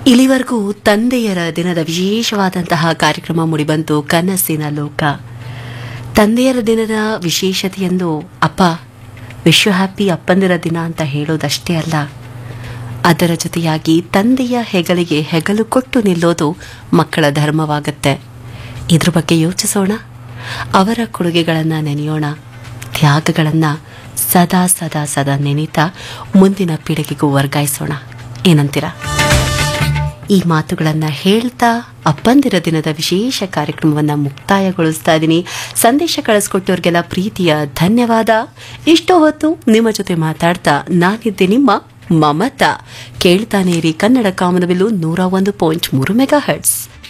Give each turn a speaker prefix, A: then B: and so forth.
A: ಇಲ್ಲಿವರೆಗೂ ತಂದೆಯರ ದಿನದ ವಿಶೇಷವಾದಂತಹ ಕಾರ್ಯಕ್ರಮ ಮುಡಿಬಂತು ಕನಸಿನ ಲೋಕ ತಂದೆಯರ ದಿನದ ವಿಶೇಷತೆಯೆಂದು ಅಪ್ಪ ವಿಶ್ವ ಹ್ಯಾಪಿ ಅಪ್ಪಂದಿರ ದಿನ ಅಂತ ಹೇಳೋದಷ್ಟೇ ಅಲ್ಲ ಅದರ ಜೊತೆಯಾಗಿ ತಂದೆಯ ಹೆಗಲಿಗೆ ಹೆಗಲು ಕೊಟ್ಟು ನಿಲ್ಲೋದು ಮಕ್ಕಳ ಧರ್ಮವಾಗತ್ತೆ ಇದ್ರ ಬಗ್ಗೆ ಯೋಚಿಸೋಣ ಅವರ ಕೊಡುಗೆಗಳನ್ನು ನೆನೆಯೋಣ ತ್ಯಾಗಗಳನ್ನು ಸದಾ ಸದಾ ಸದಾ ನೆನೀತಾ ಮುಂದಿನ ಪೀಳಿಗೆಗೂ ವರ್ಗಾಯಿಸೋಣ ಏನಂತೀರಾ ಈ ಮಾತುಗಳನ್ನು ಹೇಳ್ತಾ ಅಪ್ಪಂದಿರ ದಿನದ ವಿಶೇಷ ಕಾರ್ಯಕ್ರಮವನ್ನು ಮುಕ್ತಾಯಗೊಳಿಸ್ತಾ ಇದ್ದೀನಿ ಸಂದೇಶ ಕಳಿಸ್ಕೊಟ್ಟವ್ರಿಗೆಲ್ಲ ಪ್ರೀತಿಯ ಧನ್ಯವಾದ ಇಷ್ಟೋ ಹೊತ್ತು ನಿಮ್ಮ ಜೊತೆ ಮಾತಾಡ್ತಾ ನಾನಿದ್ದೆ ನಿಮ್ಮ ಮಮತಾ ಕೇಳ್ತಾನೆ ಇರಿ ಕನ್ನಡ ಕಾಮನವಿಲು ನೂರ ಒಂದು ಪಾಯಿಂಟ್ ಮೂರು ಮೆಗಾ ಹರ್ಟ್ಸ್